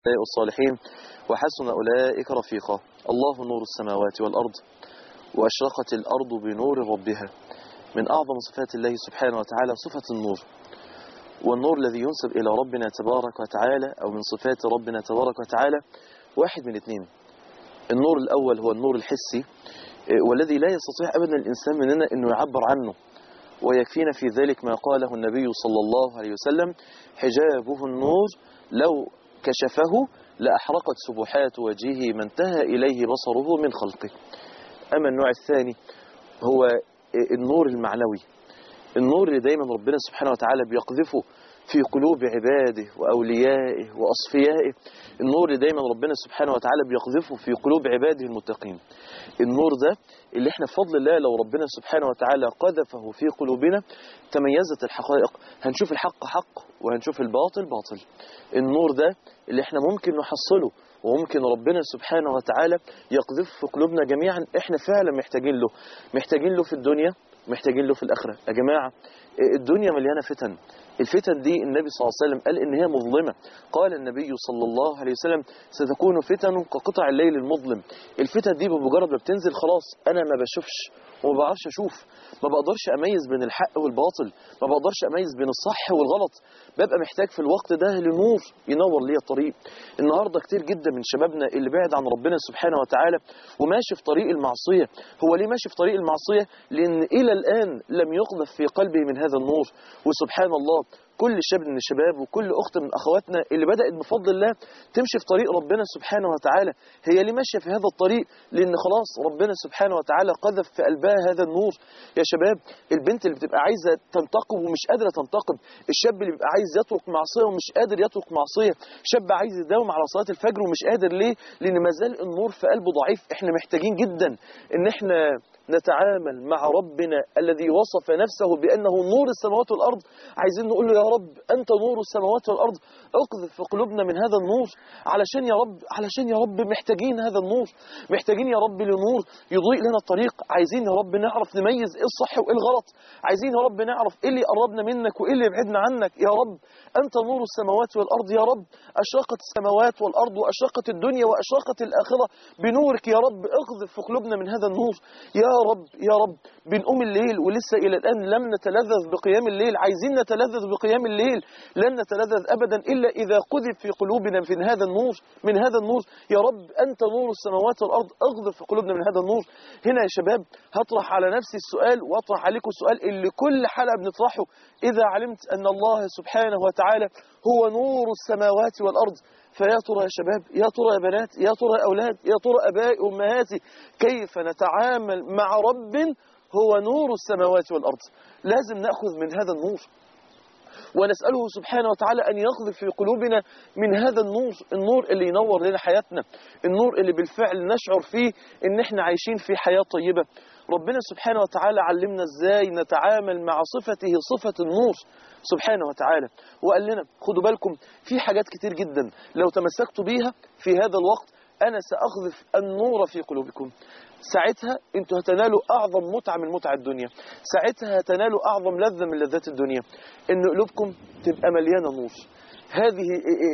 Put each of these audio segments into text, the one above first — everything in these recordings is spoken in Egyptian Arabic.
الصالحين وحسن أولئك رفيقا الله نور السماوات والأرض وأشرقت الأرض بنور ربها من أعظم صفات الله سبحانه وتعالى صفة النور والنور الذي ينسب إلى ربنا تبارك وتعالى أو من صفات ربنا تبارك وتعالى واحد من اثنين النور الأول هو النور الحسي والذي لا يستطيع أبدا الإنسان مننا أنه يعبر عنه ويكفينا في ذلك ما قاله النبي صلى الله عليه وسلم حجابه النور لو كشفه لأحرقت سبحات وجهه ما انتهى إليه بصره من خلقه أما النوع الثاني هو النور المعنوي النور اللي دايما ربنا سبحانه وتعالى بيقذفه في قلوب عباده وأوليائه وأصفيائه النور اللي دايما ربنا سبحانه وتعالى بيقذفه في قلوب عباده المتقين النور ده اللي احنا بفضل الله لو ربنا سبحانه وتعالى قذفه في قلوبنا تميزت الحقائق هنشوف الحق حق وهنشوف الباطل باطل النور ده اللي احنا ممكن نحصله وممكن ربنا سبحانه وتعالى يقذف في قلوبنا جميعا احنا فعلا محتاجين له محتاجين له في الدنيا محتاجين له في الآخرة يا جماعة الدنيا مليانة فتن الفتن دي النبي صلى الله عليه وسلم قال إن هي مظلمة قال النبي صلى الله عليه وسلم ستكون فتن كقطع الليل المظلم الفتن دي بمجرد ما بتنزل خلاص أنا ما بشوفش وما بعرفش أشوف ما بقدرش أميز بين الحق والباطل ما بقدرش أميز بين الصح والغلط ببقى محتاج في الوقت ده لنور ينور لي الطريق النهاردة كتير جدا من شبابنا اللي بعد عن ربنا سبحانه وتعالى وماشي في طريق المعصية هو ليه ماشي في طريق المعصية لأن إلى الآن لم يقذف في قلبه من هذا النور وسبحان الله كل شاب من الشباب وكل أخت من أخواتنا اللي بدأت بفضل الله تمشي في طريق ربنا سبحانه وتعالى هي اللي ماشية في هذا الطريق لأن خلاص ربنا سبحانه وتعالى قذف في قلبها هذا النور يا شباب البنت اللي بتبقى عايزة تنتقب ومش قادرة تنتقب الشاب اللي بيبقى عايز يترك معصية ومش قادر يترك معصية شاب عايز يداوم على صلاة الفجر ومش قادر ليه لأن ما زال النور في قلبه ضعيف احنا محتاجين جدا ان احنا نتعامل مع ربنا الذي وصف نفسه بأنه نور السماوات والأرض عايزين نقول له يا رب أنت نور السماوات والأرض اقذف في قلوبنا من هذا النور علشان يا رب علشان يا رب محتاجين هذا النور محتاجين يا رب لنور يضيء لنا الطريق عايزين يا رب نعرف نميز ايه الصح وايه الغلط عايزين يا رب نعرف ايه اللي يقربنا منك وايه اللي يبعدنا عنك يا رب أنت نور السماوات والأرض يا رب أشرقت السماوات والأرض وأشرقت الدنيا وأشرقت الآخرة بنورك يا رب اقذف في قلوبنا من هذا النور يا رب يا رب بنقوم الليل ولسه إلى الآن لم نتلذذ بقيام الليل عايزين نتلذذ بقيام الليل لن نتلذذ أبدا إلا إذا قذف في قلوبنا من هذا النور من هذا النور يا رب أنت نور السماوات والأرض اغذف في قلوبنا من هذا النور هنا يا شباب هطرح على نفسي السؤال واطرح عليكم السؤال اللي كل حلقة بنطرحه إذا علمت أن الله سبحانه وتعالى هو نور السماوات والأرض فيا ترى يا شباب يا ترى يا بنات يا ترى يا أولاد يا ترى أبائي أمهاتي كيف نتعامل مع رب هو نور السماوات والأرض لازم نأخذ من هذا النور ونسأله سبحانه وتعالى أن يقذف في قلوبنا من هذا النور النور اللي ينور لنا حياتنا النور اللي بالفعل نشعر فيه ان احنا عايشين في حياة طيبة ربنا سبحانه وتعالى علمنا ازاي نتعامل مع صفته صفة النور سبحانه وتعالى وقال لنا خدوا بالكم في حاجات كتير جدا لو تمسكتوا بيها في هذا الوقت أنا سأخذف النور في قلوبكم ساعتها انتوا هتنالوا أعظم متعة من متع الدنيا ساعتها هتنالوا أعظم لذة من لذات الدنيا إن قلوبكم تبقى مليانة نور هذه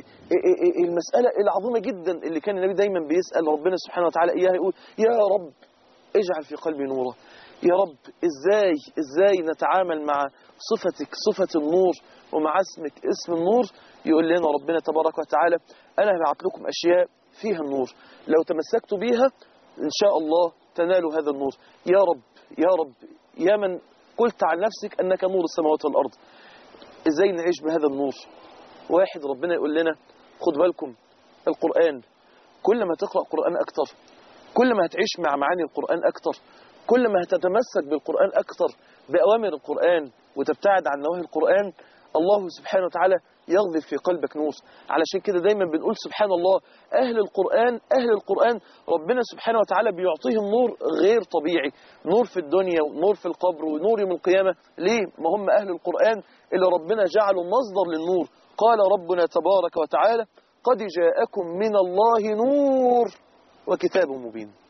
المسألة العظيمة جدا اللي كان النبي دايما بيسأل ربنا سبحانه وتعالى إياها يقول يا رب اجعل في قلبي نورا يا رب ازاي ازاي نتعامل مع صفتك صفة النور ومع اسمك اسم النور يقول لنا ربنا تبارك وتعالى انا هبعت لكم اشياء فيها النور لو تمسكتوا بيها ان شاء الله تنالوا هذا النور يا رب يا رب يا من قلت عن نفسك انك نور السماوات والارض ازاي نعيش بهذا النور واحد ربنا يقول لنا خد بالكم القرآن كل ما تقرأ قرآن أكتر كل ما هتعيش مع معاني القرآن أكتر كل ما هتتمسك بالقرآن أكتر بأوامر القرآن وتبتعد عن نواهي القرآن الله سبحانه وتعالى يغذف في قلبك نور علشان كده دايما بنقول سبحان الله أهل القرآن أهل القرآن ربنا سبحانه وتعالى بيعطيهم نور غير طبيعي نور في الدنيا ونور في القبر ونور يوم القيامة ليه؟ ما هم أهل القرآن اللي ربنا جعله مصدر للنور قال ربنا تبارك وتعالى قد جاءكم من الله نور وكتاب مبين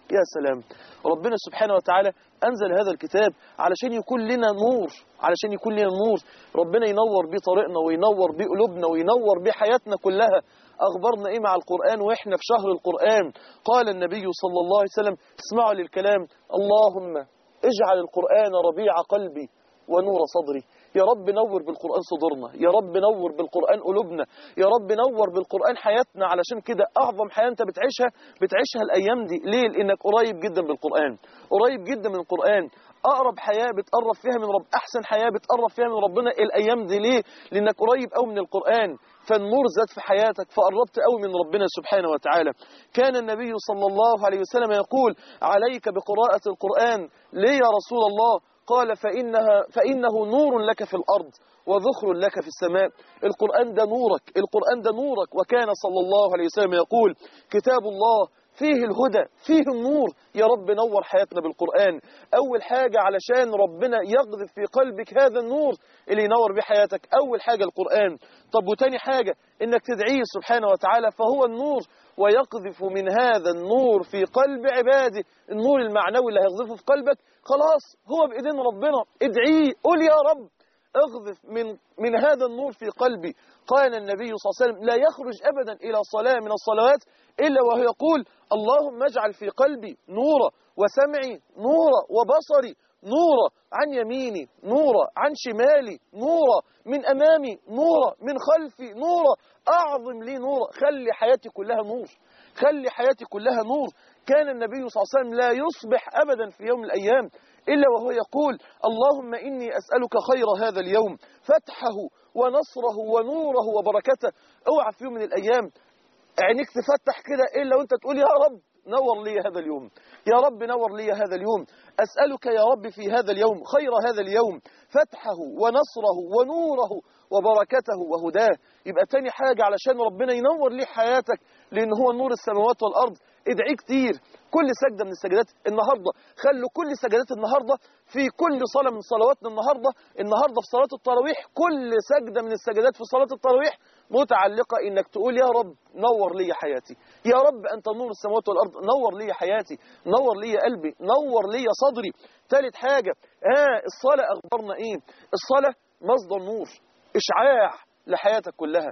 يا سلام ربنا سبحانه وتعالى أنزل هذا الكتاب علشان يكون لنا نور علشان يكون لنا نور ربنا ينور بيه طريقنا وينور بيه قلوبنا وينور بيه حياتنا كلها أخبرنا إيه مع القرآن وإحنا في شهر القرآن قال النبي صلى الله عليه وسلم اسمعوا للكلام اللهم اجعل القرآن ربيع قلبي ونور صدري يا رب نور بالقرآن صدورنا يا رب نور بالقرآن قلوبنا يا رب نور بالقرآن حياتنا علشان كده أعظم حياة أنت بتعيشها بتعيشها الأيام دي ليه لأنك قريب جدا بالقرآن قريب جدا من القرآن أقرب حياة بتقرب فيها من رب أحسن حياة بتقرب فيها من ربنا الأيام دي ليه لأنك قريب أوي من القرآن فالنور زاد في حياتك فقربت قوي من ربنا سبحانه وتعالى كان النبي صلى الله عليه وسلم يقول عليك بقراءة القرآن ليه يا رسول الله قال فإنها فإنه نور لك في الأرض وذخر لك في السماء القرآن ده نورك القرآن ده نورك وكان صلى الله عليه وسلم يقول كتاب الله فيه الهدى فيه النور يا رب نور حياتنا بالقرآن أول حاجة علشان ربنا يقذف في قلبك هذا النور اللي ينور بيه حياتك أول حاجة القرآن طب وتاني حاجة إنك تدعيه سبحانه وتعالى فهو النور ويقذف من هذا النور في قلب عباده النور المعنوي اللي هيقذفه في قلبك خلاص هو بإذن ربنا ادعيه قول يا رب اغذف من من هذا النور في قلبي قال النبي صلى الله عليه وسلم لا يخرج أبدا إلى صلاة من الصلوات إلا وهو يقول اللهم اجعل في قلبي نورا وسمعي نورا وبصري نورا عن يميني نورا عن شمالي نورا من أمامي نورا من خلفي نورا أعظم لي نورا خلي حياتي كلها نور خلي حياتي كلها نور كان النبي صلى الله عليه وسلم لا يصبح أبدا في يوم من الأيام إلا وهو يقول اللهم إني أسألك خير هذا اليوم فتحه ونصره ونوره وبركته اوعى في يوم من الأيام عينيك تفتح كده إلا وانت تقول يا رب نور لي هذا اليوم يا رب نور لي هذا اليوم أسألك يا رب في هذا اليوم خير هذا اليوم فتحه ونصره ونوره وبركته وهداه يبقى تاني حاجة علشان ربنا ينور لي حياتك لأن هو نور السماوات والأرض ادعي كتير كل سجدة من السجدات النهاردة خلوا كل سجدات النهاردة في كل صلاة من صلواتنا النهاردة النهاردة في صلاة التراويح كل سجدة من السجدات في صلاة التراويح متعلقة انك تقول يا رب نور لي حياتي يا رب انت نور السماوات والارض نور لي حياتي نور لي قلبي نور لي صدري ثالث حاجة اه الصلاة اخبارنا ايه الصلاة مصدر نور اشعاع لحياتك كلها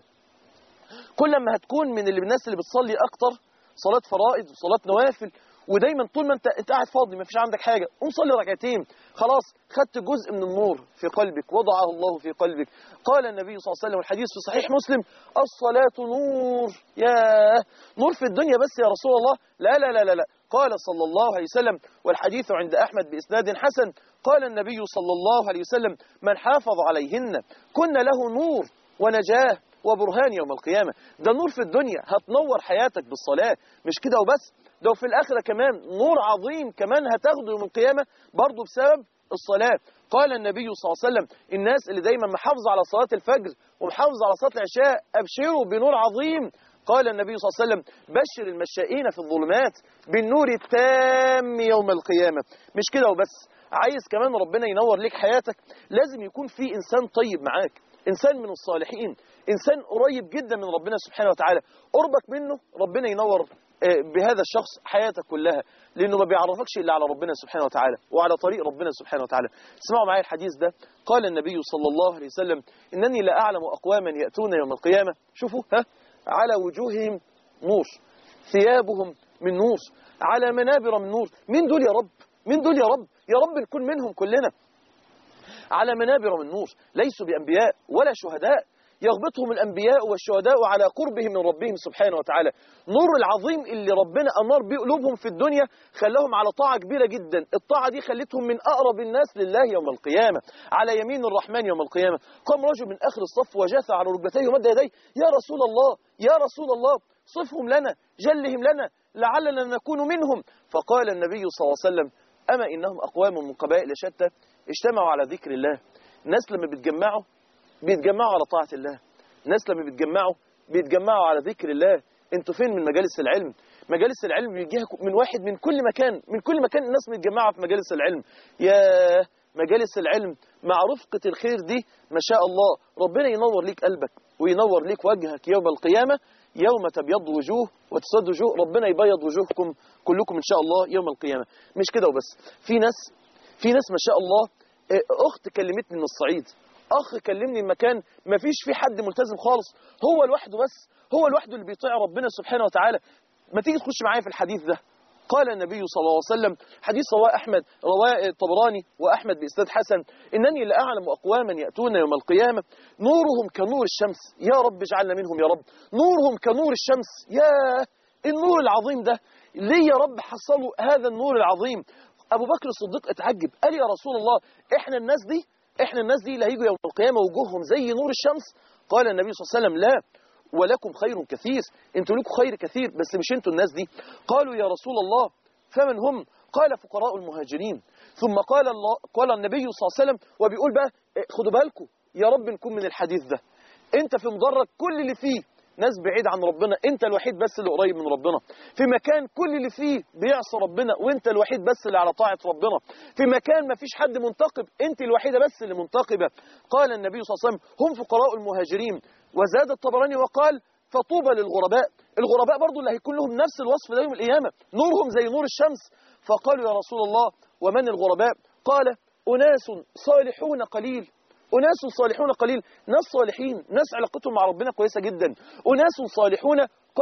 كل ما هتكون من اللي الناس اللي بتصلي اكتر صلاة فرائض وصلاة نوافل ودايما طول ما انت انت قاعد فاضي ما فيش عندك حاجة قوم صلي ركعتين خلاص خدت جزء من النور في قلبك وضعه الله في قلبك قال النبي صلى الله عليه وسلم الحديث في صحيح مسلم الصلاة نور يا نور في الدنيا بس يا رسول الله لا لا لا لا, لا. قال صلى الله عليه وسلم والحديث عند أحمد بإسناد حسن قال النبي صلى الله عليه وسلم من حافظ عليهن كن له نور ونجاه وبرهان يوم القيامة ده نور في الدنيا هتنور حياتك بالصلاة مش كده وبس ده في الآخرة كمان نور عظيم كمان هتاخده يوم القيامة برضه بسبب الصلاة قال النبي صلى الله عليه وسلم الناس اللي دايما محافظة على صلاة الفجر ومحافظة على صلاة العشاء أبشروا بنور عظيم قال النبي صلى الله عليه وسلم بشر المشائين في الظلمات بالنور التام يوم القيامة مش كده وبس عايز كمان ربنا ينور لك حياتك لازم يكون في إنسان طيب معاك إنسان من الصالحين إنسان قريب جدا من ربنا سبحانه وتعالى قربك منه ربنا ينور بهذا الشخص حياتك كلها لأنه ما بيعرفكش إلا على ربنا سبحانه وتعالى وعلى طريق ربنا سبحانه وتعالى اسمعوا معايا الحديث ده قال النبي صلى الله عليه وسلم إنني لا أعلم أقواما يأتون يوم القيامة شوفوا ها على وجوههم نور ثيابهم من نور على منابر من نور مين دول يا رب مين دول يا رب يا رب نكون منهم كلنا على منابر من نور ليسوا بأنبياء ولا شهداء يغبطهم الأنبياء والشهداء على قربهم من ربهم سبحانه وتعالى نور العظيم اللي ربنا أنار بقلوبهم في الدنيا خلاهم على طاعة كبيرة جدا الطاعة دي خلتهم من أقرب الناس لله يوم القيامة على يمين الرحمن يوم القيامة قام رجل من آخر الصف وجاث على ركبتيه ومد يديه يا رسول الله يا رسول الله صفهم لنا جلهم لنا لعلنا نكون منهم فقال النبي صلى الله عليه وسلم أما إنهم أقوام من قبائل شتى اجتمعوا على ذكر الله الناس لما بيتجمعوا بيتجمعوا على طاعة الله الناس لما بيتجمعوا بيتجمعوا على ذكر الله انتوا فين من مجالس العلم مجالس العلم بيجيها من واحد من كل مكان من كل مكان الناس متجمعة في مجالس العلم يا مجالس العلم مع رفقة الخير دي ما شاء الله ربنا ينور ليك قلبك وينور ليك وجهك يوم القيامة يوم تبيض وجوه وتسود وجوه ربنا يبيض وجوهكم كلكم إن شاء الله يوم القيامة مش كده وبس في ناس في ناس ما شاء الله آه، أخت كلمتني من الصعيد أخ كلمني من مكان ما فيش فيه حد ملتزم خالص هو لوحده بس هو لوحده اللي بيطيع ربنا سبحانه وتعالى ما تيجي تخش معايا في الحديث ده قال النبي صلى الله عليه وسلم حديث رواه أحمد رواه الطبراني وأحمد بإسناد حسن إنني لأعلم أقواما يأتون يوم القيامة نورهم كنور الشمس يا رب اجعلنا منهم يا رب نورهم كنور الشمس يا النور العظيم ده ليه يا رب حصلوا هذا النور العظيم أبو بكر الصديق اتعجب قال يا رسول الله إحنا الناس دي إحنا الناس دي اللي هيجوا يوم القيامة وجوههم زي نور الشمس قال النبي صلى الله عليه وسلم لا ولكم خير كثير انتوا لكم خير كثير بس مش انتوا الناس دي قالوا يا رسول الله فمن هم قال فقراء المهاجرين ثم قال الله قال النبي صلى الله عليه وسلم وبيقول بقى إيه، خدوا بالكم يا رب نكون من الحديث ده انت في مدرج كل اللي فيه ناس بعيد عن ربنا انت الوحيد بس اللي قريب من ربنا في مكان كل اللي فيه بيعصى ربنا وانت الوحيد بس اللي على طاعة ربنا في مكان ما فيش حد منتقب انت الوحيدة بس اللي منتقبة قال النبي صلى الله عليه وسلم هم فقراء المهاجرين وزاد الطبراني وقال فطوبى للغرباء الغرباء برضو اللي هيكون لهم نفس الوصف ده يوم القيامة نورهم زي نور الشمس فقالوا يا رسول الله ومن الغرباء قال أناس صالحون قليل أناس صالحون قليل ناس صالحين ناس علاقتهم مع ربنا كويسة جدا أناس صالحون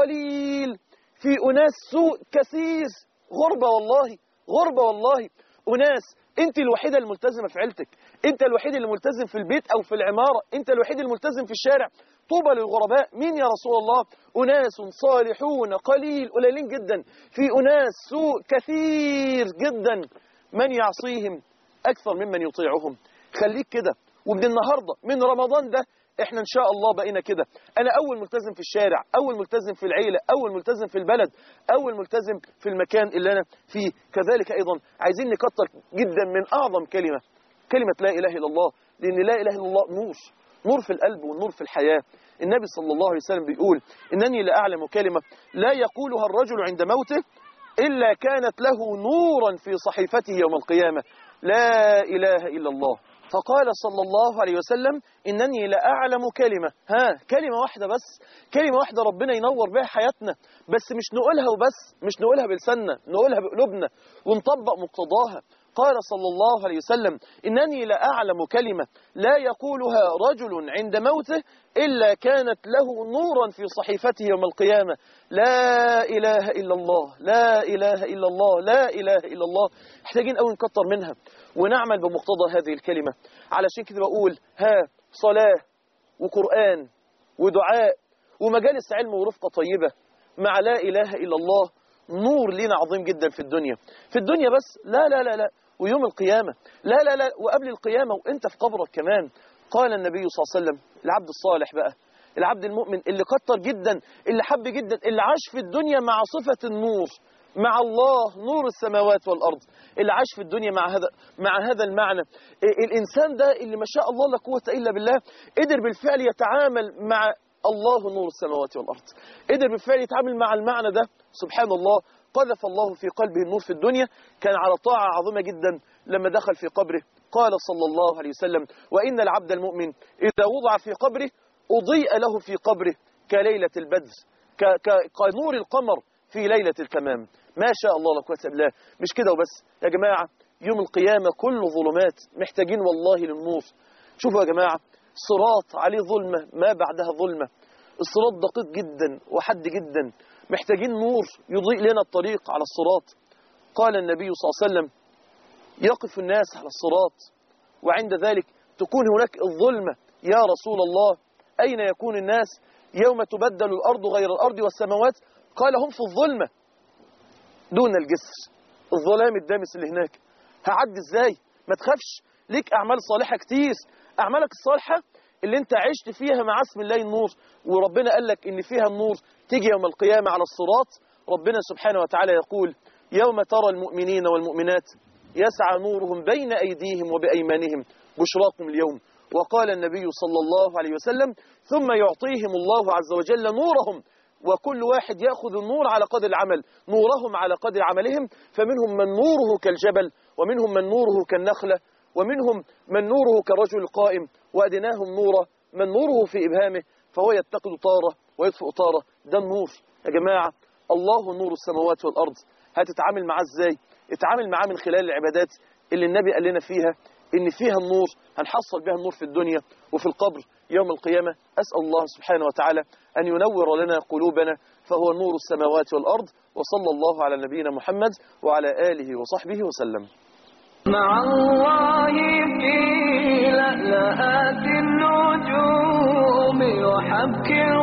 قليل في أناس سوء كثير غربة والله غربة والله أناس أنت الوحيدة الملتزمة في عيلتك أنت الوحيد اللي ملتزم في البيت أو في العمارة أنت الوحيد الملتزم في الشارع طوبى للغرباء مين يا رسول الله أناس صالحون قليل قليلين جدا في أناس سوء كثير جدا من يعصيهم أكثر ممن يطيعهم خليك كده ومن النهاردة من رمضان ده احنا ان شاء الله بقينا كده انا اول ملتزم في الشارع اول ملتزم في العيلة اول ملتزم في البلد اول ملتزم في المكان اللي انا فيه كذلك ايضا عايزين نكتر جدا من اعظم كلمة كلمة لا اله الا الله لان لا اله الا الله نور نور في القلب والنور في الحياة النبي صلى الله عليه وسلم بيقول انني لاعلم كلمة لا يقولها الرجل عند موته إلا كانت له نورا في صحيفته يوم القيامة لا إله إلا الله فقال صلى الله عليه وسلم إنني لأعلم كلمة ها كلمة واحدة بس كلمة واحدة ربنا ينور بها حياتنا بس مش نقولها وبس مش نقولها بلساننا نقولها بقلوبنا ونطبق مقتضاها قال صلى الله عليه وسلم إنني لأعلم كلمة لا يقولها رجل عند موته إلا كانت له نورا في صحيفته يوم القيامة لا إله إلا الله لا إله إلا الله لا إله إلا الله محتاجين أول نكتر منها ونعمل بمقتضى هذه الكلمة علشان كده بقول ها صلاة وقرآن ودعاء ومجالس علم ورفقة طيبة مع لا إله إلا الله نور لنا عظيم جدا في الدنيا في الدنيا بس لا لا لا لا ويوم القيامة لا لا لا وقبل القيامة وانت في قبرك كمان قال النبي صلى الله عليه وسلم العبد الصالح بقى العبد المؤمن اللي كتر جدا اللي حب جدا اللي عاش في الدنيا مع صفة النور مع الله نور السماوات والأرض اللي عاش في الدنيا مع هذا مع هذا المعنى إيه الإنسان ده اللي ما شاء الله لا قوة إلا بالله قدر بالفعل يتعامل مع الله نور السماوات والأرض قدر بالفعل يتعامل مع المعنى ده سبحان الله قذف الله في قلبه النور في الدنيا كان على طاعة عظيمة جدا لما دخل في قبره قال صلى الله عليه وسلم وإن العبد المؤمن إذا وضع في قبره أضيء له في قبره كليلة البدر ك- ك- كنور القمر في ليلة التمام ما شاء الله لا قوة إلا بالله مش كده وبس يا جماعة يوم القيامة كله ظلمات محتاجين والله للنور شوفوا يا جماعة صراط عليه ظلمة ما بعدها ظلمة الصراط دقيق جدا وحد جدا محتاجين نور يضيء لنا الطريق على الصراط قال النبي صلى الله عليه وسلم يقف الناس على الصراط وعند ذلك تكون هناك الظلمة يا رسول الله أين يكون الناس يوم تبدل الأرض غير الأرض والسماوات قال هم في الظلمة دون الجسر الظلام الدامس اللي هناك هعدي ازاي ما تخافش ليك أعمال صالحة كتير أعمالك الصالحة اللي انت عشت فيها مع اسم الله النور وربنا قال لك ان فيها النور تيجي يوم القيامة على الصراط ربنا سبحانه وتعالى يقول يوم ترى المؤمنين والمؤمنات يسعى نورهم بين أيديهم وبأيمانهم بشراكم اليوم وقال النبي صلى الله عليه وسلم ثم يعطيهم الله عز وجل نورهم وكل واحد يأخذ النور على قدر العمل نورهم على قدر عملهم فمنهم من نوره كالجبل ومنهم من نوره كالنخلة ومنهم من نوره كالرجل القائم وأدناهم نورا من نوره في إبهامه فهو يتقد طارة ويطفئ طارة ده النور يا جماعة الله نور السماوات والأرض هتتعامل معاه ازاي اتعامل معاه من خلال العبادات اللي النبي قال لنا فيها ان فيها النور هنحصل بها النور في الدنيا وفي القبر يوم القيامة أسأل الله سبحانه وتعالى أن ينور لنا قلوبنا فهو نور السماوات والأرض وصلى الله على نبينا محمد وعلى آله وصحبه وسلم مع الله في لألآت النجوم وحبك